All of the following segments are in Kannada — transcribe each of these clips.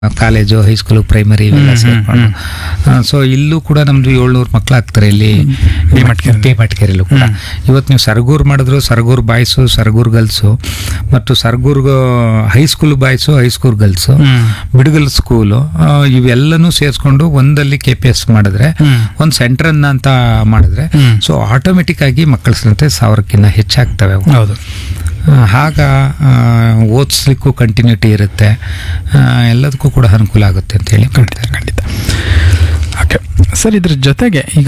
ಕಾಲೇಜು ಹೈಸ್ಕೂಲು ಪ್ರೈಮರಿ ಇವೆಲ್ಲ ಸೇರ್ಕೊಂಡು ಸೊ ಇಲ್ಲೂ ಕೂಡ ನಮ್ದು ಏಳ್ನೂರು ಮಕ್ಳು ಆಗ್ತಾರೆ ಇಲ್ಲಿ ಬಿ ಮಟ್ಕೇರಿ. ಬಿ ಮಟ್ಕೇರಿಲೂ ಕೂಡ ಇವತ್ತು ನೀವು ಸರ್ಗೂರ್ ಮಾಡಿದ್ರು ಸರ್ಗೂರ್ ಬಾಯ್ಸು ಸರ್ಗೂರ್ ಗರ್ಲ್ಸು ಮತ್ತು Sargur high school boys high school girls hmm. Bidugal school ಇವೆಲ್ಲನೂ ಸೇರಿಸ್ಕೊಂಡು ಒಂದಲ್ಲಿ ಕೆ ಪಿ ಎಸ್ ಮಾಡಿದ್ರೆ ಹ್ಮ್. ಒಂದು ಸೆಂಟ್ರನ್ನ ಅಂತ ಮಾಡಿದ್ರೆ ಹ್ಮ್. ಸೊ ಆಟೋಮೆಟಿಕ್ ಆಗಿ ಮಕ್ಕಳ ಸಂಖ್ಯೆ ಸಾವಿರಕ್ಕಿಂತ ಹೆಚ್ಚಾಗ್ತವೆ ಅವು. ಹೌದು ಆ, ಆಗ ಆ, ಓದಿಸ್ಲಿಕ್ಕೂ ಕಂಟಿನ್ಯೂಟಿ ಇರುತ್ತೆ ಆ, ಎಲ್ಲದಕ್ಕೂ ಕೂಡ ಅನುಕೂಲ ಆಗುತ್ತೆ ಅಂತ ಹೇಳಿ ಖಂಡಿತ ಖಂಡಿತ ಓಕೆ ಸರ್ ಇದ್ರ ಜೊತೆಗೆ ಈಗ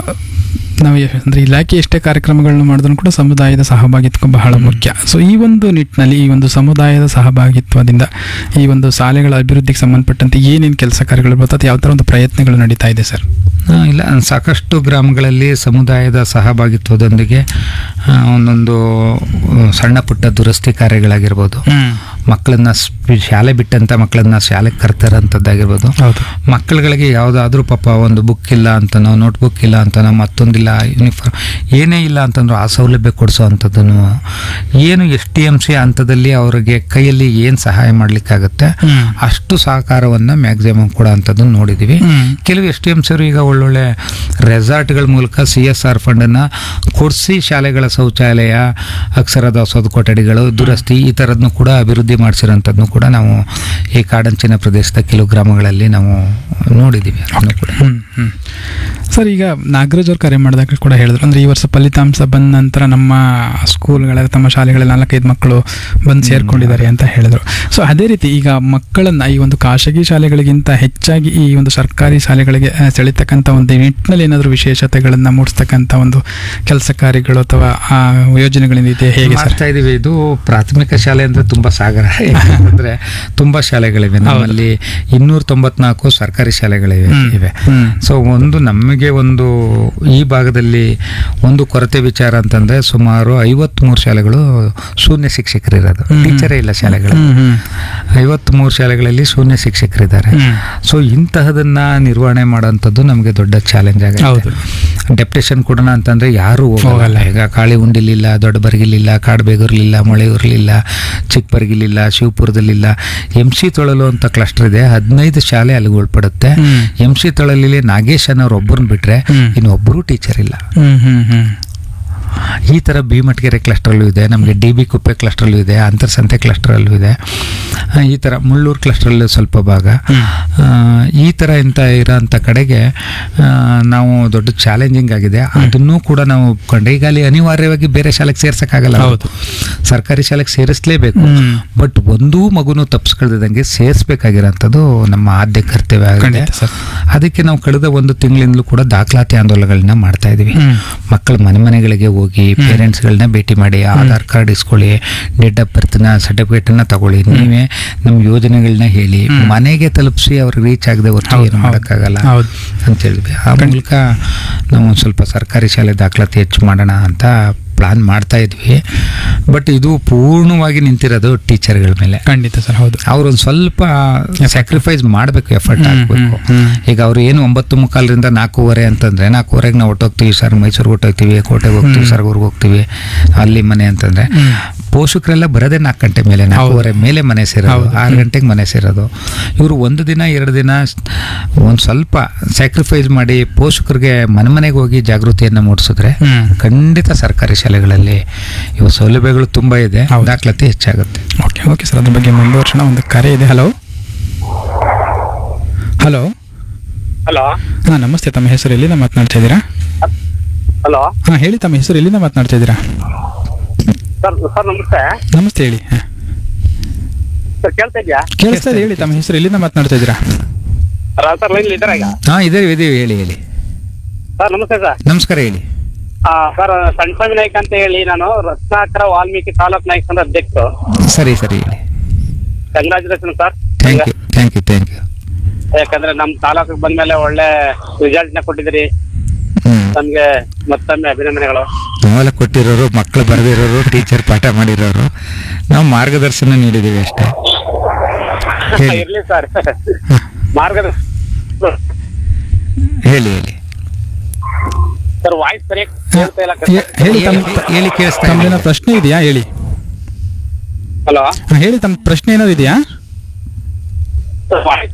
ನಾವು ಎ- ಅಂದ್ರೆ ಇಲಾಖೆ ಎಷ್ಟೇ ಕಾರ್ಯಕ್ರಮಗಳನ್ನು ಮಾಡಿದ್ರು ಕೂಡ ಸಮುದಾಯದ ಸಹಭಾಗಿತ್ವ ಬಹಳ ಮುಖ್ಯ ಸೊ ಈ ಒಂದು ನಿಟ್ಟಿನಲ್ಲಿ ಈ ಒಂದು ಸಮುದಾಯದ ಸಹಭಾಗಿತ್ವದಿಂದ ಈ ಒಂದು ಶಾಲೆಗಳ ಅಭಿವೃದ್ಧಿಗೆ ಸಂಬಂಧಪಟ್ಟಂತೆ ಏನೇನು ಕೆಲಸ ಕಾರ್ಯಗಳು ಬರ್ತದೆ ಯಾವ ಥರ ಒಂದು ಪ್ರಯತ್ನಗಳು ನಡೀತಾ ಇದೆ ಸರ್ ಆ, ಇಲ್ಲ ಸಾಕಷ್ಟು ಗ್ರಾಮಗಳಲ್ಲಿ ಸಮುದಾಯದ ಸಹಭಾಗಿತ್ವದೊಂದಿಗೆ ಆ, ಒಂದೊಂದು ಆ, ಸಣ್ಣ ಪುಟ್ಟ ದುರಸ್ತಿ ಕಾರ್ಯಗಳಾಗಿರ್ಬೋದು ಮಕ್ಕಳನ್ನ ಸ್ಪಿ- ಶಾಲೆ ಬಿಟ್ಟಂತ ಮಕ್ಕಳನ್ನ ಶಾಲೆಗೆ ಕರ್ತಾರಂಥದ್ದಾಗಿರ್ಬೋದು ಹೌದು ಮಕ್ಕಳುಗಳಿಗೆ ಯಾವುದಾದ್ರೂ ಪಾಪ ಒಂದು ಬುಕ್ ಇಲ್ಲ ಅಂತನೋ ನೋಟ್ ಬುಕ್ ಇಲ್ಲ ಅಂತನೋ ಮತ್ತೊಂದಿಲ್ಲ ಯೂನಿಫಾರ್ಮ್ ಏನೇ ಇಲ್ಲ ಅಂತಂದ್ರೂ ಆ ಸೌಲಭ್ಯ ಕೊಡಿಸೋ ಅಂಥದ್ದನ್ನು ಏನು ಎಸ್ ಟಿ ಎಮ್ ಸಿ ಹಂತದಲ್ಲಿ ಅವರಿಗೆ ಕೈಯಲ್ಲಿ ಏನು ಸಹಾಯ ಮಾಡಲಿಕ್ಕಾಗುತ್ತೆ ಹ್ಮ್. ಅಷ್ಟು ಸಹಕಾರವನ್ನು ಮ್ಯಾಕ್ಸಿಮಮ್ ಕೊಡೋ ಅಂಥದ್ದನ್ನು ನೋಡಿದ್ದೀವಿ ಹ್ಮ್. ಕೆಲವು ಎಸ್ ಟಿ ಎಮ್ ಸಿರು ಈಗ ಒಳ್ಳೊಳ್ಳೆ ರೆಸಾರ್ಟ್ಗಳ ಮೂಲಕ ಸಿ ಎಸ್ ಆರ್ ಫಂಡನ್ನು ಕೊಡಿಸಿ ಶಾಲೆಗಳ ಶೌಚಾಲಯ ಅಕ್ಷರ ದಾಸೋಹ ಕೊಠಡಿಗಳು ದುರಸ್ತಿ ಈ ಥರದನ್ನು ಕೂಡ ಅಭಿವೃದ್ಧಿ ಮಾಡಿಸಿರೋಂಥದ್ದನ್ನು ಕೂಡ ನಾವು ಈ ಕಾಡಂಚಿನ ಪ್ರದೇಶದ ಕೆಲವು ಗ್ರಾಮಗಳಲ್ಲಿ ನಾವು ನೋಡಿದ್ದೀವಿ ಅದನ್ನು ಕೂಡ ಹ್ಮ್, ಹ್ಮ್. ಸರ್ ಈಗ ನಾಗರಾಜ್ ಅವ್ರು ಕರೆ ಮಾಡಿದಾಗ ಕೂಡ ಹೇಳಿದ್ರು ಅಂದ್ರೆ ಈ ವರ್ಷ ಫಲಿತಾಂಶ ಬಂದ ನಂತರ ನಮ್ಮ ಸ್ಕೂಲ್ಗಳ ತಮ್ಮ ಶಾಲೆಗಳಲ್ಲಿ ನಾಲ್ಕೈದು ಮಕ್ಕಳು ಬಂದು ಸೇರ್ಕೊಂಡಿದ್ದಾರೆ ಅಂತ ಹೇಳಿದ್ರು ಸೊ ಅದೇ ರೀತಿ ಈಗ ಮಕ್ಕಳನ್ನ ಈ ಒಂದು ಖಾಸಗಿ ಶಾಲೆಗಳಿಗಿಂತ ಹೆಚ್ಚಾಗಿ ಈ ಒಂದು ಸರ್ಕಾರಿ ಶಾಲೆಗಳಿಗೆ ಆ, ಸೆಳಿತಕ್ಕಂಥ ಒಂದು ನಿಟ್ಟಿನಲ್ಲಿ ಏನಾದರೂ ವಿಶೇಷತೆಗಳನ್ನ ಮೂಡಿಸ್ತಕ್ಕಂಥ ಒಂದು ಕೆಲಸ ಕಾರ್ಯಗಳು ಅಥವಾ ಆ ಯೋಜನೆಗಳಿದೆ ಹೇಗೆ ಸರ್ ಮಾಡ್ತಾ ಇದೀವಿ ಇದು ಪ್ರಾಥಮಿಕ ಶಾಲೆ ಅಂದ್ರೆ ತುಂಬಾ ಸಾಗರ ಅಂದ್ರೆ ತುಂಬಾ ಶಾಲೆಗಳಿವೆ ನಮ್ಮಲ್ಲಿ ಇನ್ನೂರ ತೊಂಬತ್ನಾಲ್ಕು ಸರ್ಕಾರಿ ಶಾಲೆಗಳಿವೆ ಹ್ಮ್. ಇವೆ ಹ್ಮ್. ಸೊ ಒಂದು ನಮಗೆ ಒಂದು ಈ ಭಾಗದಲ್ಲಿ ಒಂದು ಕೊರತೆ ವಿಚಾರ ಅಂತಂದ್ರೆ ಸುಮಾರು ಐವತ್ಮೂರು ಶಾಲೆಗಳು ಶೂನ್ಯ ಶಿಕ್ಷಕರಿರೋದು ಹ್ಮ್. ಟೀಚರೇ ಇಲ್ಲ ಶಾಲೆಗಳು ಹ್ಮ್, ಹ್ಮ್. ಐವತ್ಮೂರು ಶಾಲೆಗಳಲ್ಲಿ ಶೂನ್ಯ ಶಿಕ್ಷಕರಿದ್ದಾರೆ ಹ್ಮ್. ಸೊ ಇಂತಹದನ್ನ ನಿರ್ವಹಣೆ ಮಾಡೋಂಥದ್ದು ನಮಗೆ ದೊಡ್ಡ ಚಾಲೆಂಜ್ ಹೌದು. ಆಗುತ್ತೆ ಡೆಪ್ಟೇಷನ್ ಕೊಡೋಣ ಅಂತಂದ್ರೆ ಯಾರು ಹೋಗಲ್ಲ ಹೋಗಲ್ಲ. ಈಗ ಕಾಳಿ ಉಂಡಿಲಿಲ್ಲ ದೊಡ್ಡ ಬರಗಿಲಿಲ್ಲ ಕಾಡ್ಬೇಗೂರ್ಲಿಲ್ಲ ಮೊಳೆಯೂರ್ಲಿಲ್ಲ ಚಿಕ್ಕಬರಗಿಲಿಲ್ಲ ಶಿವಪುರದಲ್ಲಿಲ್ಲ ಎಂ ಸಿ ತೊಳಲು ಅಂತ ಕ್ಲಸ್ಟರ್ ಇದೆ ಹದಿನೈದು ಶಾಲೆ ಅಲ್ಲಿಗೆ ಉಳ್ಪಡುತ್ತೆ hmm. M C Tolali Nagesh ಅನ್ನೋರು ಒಬ್ಬರನ್ನ ಬಿಟ್ರೆ ಹ್ಮ್. ಇನ್ನು ಒಬ್ಬರು ಟೀಚರ್ ಇಲ್ಲ ಹ್ಮ್, ಹ್ಮ್, ಹ್ಮ್. ಈ ಥರ ಭೀಮಟ್ಗೆರೆ ಕ್ಲಸ್ಟ್ರಲ್ಲೂ ಇದೆ ನಮಗೆ ಡಿ ಬಿ ಕುಪ್ಪೆ ಕ್ಲಸ್ಟ್ರಲ್ಲೂ ಇದೆ ಅಂತರ್ಸಂತೆ ಕ್ಲಸ್ಟ್ರಲ್ಲೂ ಇದೆ ಆ, ಈ ಥರ ಮುಳ್ಳೂರು ಕ್ಲಸ್ಟ್ರಲ್ಲೂ ಸ್ವಲ್ಪ ಭಾಗ ಹ್ಮ್. ಆ, ಈ ಥರ ಇಂಥ ಇರೋಂಥ ಕಡೆಗೆ ಆ, ನಾವು ದೊಡ್ಡ ಚಾಲೆಂಜಿಂಗ್ ಆಗಿದೆ ಅದನ್ನೂ ಕೂಡ ನಾವು ಒಪ್ಕೊಂಡು ಈಗ ಅಲ್ಲಿ ಅನಿವಾರ್ಯವಾಗಿ ಬೇರೆ ಶಾಲೆಗೆ ಸೇರ್ಸೋಕ್ಕಾಗಲ್ಲ ಹೌದು. ಸರ್ಕಾರಿ ಶಾಲೆಗೆ ಸೇರಿಸಲೇಬೇಕು ಹ್ಮ್. ಬಟ್ ಒಂದೂ ಮಗುನು ತಪ್ಪಿಸ್ಕೊಳ್ದಂಗೆ ಸೇರಿಸ್ಬೇಕಾಗಿರೋಂಥದ್ದು ನಮ್ಮ ಆದ್ಯ ಕರ್ತವ್ಯ ಆಗಿದೆ ಖಂಡಿತ ಸರ್. ಅದಕ್ಕೆ ನಾವು ಕಳೆದ ಒಂದು ತಿಂಗಳಿಂದಲೂ ಕೂಡ ದಾಖಲಾತಿ ಆಂದೋಲನಗಳನ್ನ ಮಾಡ್ತಾ ಇದೀವಿ ಹ್ಮ್. ಮಕ್ಕಳ ಮನೆ ಮನೆಗಳಿಗೆ ಹೋಗಿ ಪೇರೆಂಟ್ಸ್ಗಳನ್ನ ಭೇಟಿ ಮಾಡಿ ಆಧಾರ್ ಕಾರ್ಡ್ ಇಸ್ಕೊಳ್ಳಿ ಡೇಟ್ ಆಫ್ ಬರ್ತ್ನ ಸರ್ಟಿಫಿಕೇಟನ್ನ ತಗೊಳ್ಳಿ ನೀವೇ ನಮ್ಮ ಯೋಜನೆಗಳನ್ನ ಹೇಳಿ ಮನೆಗೆ ತಲುಪಿಸಿ ಅವ್ರಿಗೆ ರೀಚ್ ಆಗದೆ ಹೊರತು ಹೌದು, ಏನು ಹೌದು. ಮಾಡೋಕ್ಕಾಗಲ್ಲ ಹೌದು. ಅಂತ ಹೇಳಿದ್ವಿ ಆ ಮೂಲಕ ನಾವು ಒಂದು ಸ್ವಲ್ಪ ಸರ್ಕಾರಿ ಶಾಲೆ ದಾಖಲಾತಿ ಹೆಚ್ಚು ಮಾಡೋಣ ಅಂತ ಪ್ಲಾನ್ ಮಾಡ್ತಾ ಇದ್ವಿ ಬಟ್ ಇದು ಪೂರ್ಣವಾಗಿ ನಿಂತಿರೋದು ಟೀಚರ್ಗಳ ಮೇಲೆ ಖಂಡಿತ ಸರ್ ಹೌದು ಅವ್ರೊಂದು ಸ್ವಲ್ಪ ಸ್ಯಾಕ್ರಿಫೈಸ್ ಮಾಡಬೇಕು ಎಫರ್ಟ್ ಹ್ಮ್, ಹಾಕಬೇಕು ಹ್ಮ್, ಹ್ಮ್. ಈಗ ಅವ್ರು ಏನು ಒಂಬತ್ತು ಮುಕ್ಕಾಲರಿಂದ ನಾಲ್ಕೂವರೆ ಅಂತಂದ್ರೆ ನಾಲ್ಕೂವರೆಗೆ ನಾವು ಹೊಟ್ಟೋಗ್ತೀವಿ ಸರ್ ಮೈಸೂರಿಗೆ ಹೊಟ್ಟೋಗ್ತೀವಿ ಕೋಟೆಗೆ ಹೋಗ್ತೀವಿ ಸರ್ಗೂರ್ಗೆ ಹೋಗ್ತೀವಿ ಅಲ್ಲಿ ಮನೆ ಅಂತಂದ್ರೆ ಹ್ಮ್. ಪೋಷಕರೆಲ್ಲ ಬರೋದೇ ನಾಲ್ಕು ಗಂಟೆ ಮೇಲೆ ನಾಲ್ಕೂವರೆ ಮೇಲೆ ಮನೆ ಸೇರೋದು ಹೌದು. ಆರು ಗಂಟೆಗೆ ಮನೆ ಸೇರೋದು ಇವರು ಒಂದು ದಿನ ಎರಡು ದಿನ ಒಂದು ಸ್ವಲ್ಪ ಸ್ಯಾಕ್ರಿಫೈಸ್ ಮಾಡಿ ಪೋಷಕರಿಗೆ ಮನೆ ಮನೆಗೆ ಹೋಗಿ ಜಾಗೃತಿಯನ್ನು ಮೂಡಿಸಿದ್ರೆ ಹ್ಮ್. ಖಂಡಿತ ಸರ್ಕಾರಿ ಶಾಲೆಗಳಲ್ಲಿ ಇವು ಸೌಲಭ್ಯಗಳು ತುಂಬಾ ಇದೆ ಹೌದು. ದಾಖಲಾತಿ ಹೆಚ್ಚಾಗುತ್ತೆ ಓಕೆ ಓಕೆ ಸರ್ ಅದ್ರ ಬಗ್ಗೆ ಮುಂದುವರ್ಸೋಣ ಒಂದು ಕರೆ ಇದೆ ಹಲೋ ಹಲೋ ಹಲೋ ಹಾಂ ನಮಸ್ತೆ ತಮ್ಮ ಹೆಸರು ಎಲ್ಲಿಂದ ಮಾತನಾಡ್ತಾ ಇದ್ದೀರಾ ಹಲೋ ಹಾಂ ಹೇಳಿ ತಮ್ಮ ಹೆಸರು ಎಲ್ಲಿಂದ ಮಾತನಾಡ್ತಾ ಇದ್ದೀರಾ ಸರ್ ಸರ್ ನಮಸ್ತೆ ನಮಸ್ತೆ ಹೇಳಿ ಹಾಂ ಸರ್ ಕೇಳ್ತಾ ಇದೆಯಾ ಕೇಳಿಸ್ತಾ ಇದೆ ಹೇಳಿ ತಮ್ಮ ಹೆಸರು ಎಲ್ಲಿಂದ ಮಾತನಾಡ್ತಾ ಇದ್ದೀರಾ ಸರ್ ಲೈನ್ ಇದ್ದೀರಾ ಈಗ ಹಾ ಇದೇವಿ ಇದೀವಿ ಹೇಳಿ ಹೇಳಿ ಸರ್ ನಮಸ್ತೆ ಸರ್ ನಮಸ್ಕಾರ ಹೇಳಿ ಆ, ಸರ್ ಸಣ್ಣ ನಾಯ್ಕ ಅಂತ ಹೇಳಿ ನಾನು ರತ್ನಾಕರ ವಾಲ್ಮೀಕಿ ತಾಲೂಕ್ ನಾಯಕ್ ಅಂದ್ರೆ ಅಧ್ಯಕ್ಷರು ಸರಿ ಸರಿ ಹೇಳಿ congratulation sir thank you thank you thank you ಯಾಕಂದ್ರೆ ನಮ್ ತಾಲೂಕಿಗೆ ಬಂದ್ಮೇಲೆ ಒಳ್ಳೆ ರಿಸಲ್ಟ್ ನ ಕೊಟ್ಟಿದ್ದೀರಿ ಹ್ಮ್ ನಮ್ಗೆ ಮತ್ತೊಮ್ಮೆ ಅಭಿನಂದನೆಗಳು ನಾವೆಲ್ಲ ಕೊಟ್ಟಿರೋರು ಮಕ್ಕಳು ಬರೆದಿರೋರು ಟೀಚರ್ ಪಾಠ ಮಾಡಿರೋರು ನಾವು ಮಾರ್ಗದರ್ಶನ ನೀಡಿದ್ದೀವಿ ಅಷ್ಟೇ ಹೇಳಿ ಇರ್ಲಿ ಸರ್ ಮಾರ್ಗದ ಹೇಳಿ ಹೇಳಿ ಸರ್ ವಾಯ್ಸ್ ಸರಿಯಾಗಿ ಕೇಳ್ತಾ ಇಲ್ಲ ಹೇ- ಹೇಳಿ ತಮ್ಮ ಹೇಳಿ ಕೇಳಿಸ್ತಾ ತಮ್ಮದೇನೋ ಪ್ರಶ್ನೆ ಇದೆಯಾ ಹೇಳಿ ಹಲೋ ಹಾಂ ಹೇಳಿ ತಮ್ಮ ಪ್ರಶ್ನೆ ಏನಾದ್ರು ಇದೆಯಾ ವಾಯ್ಸ್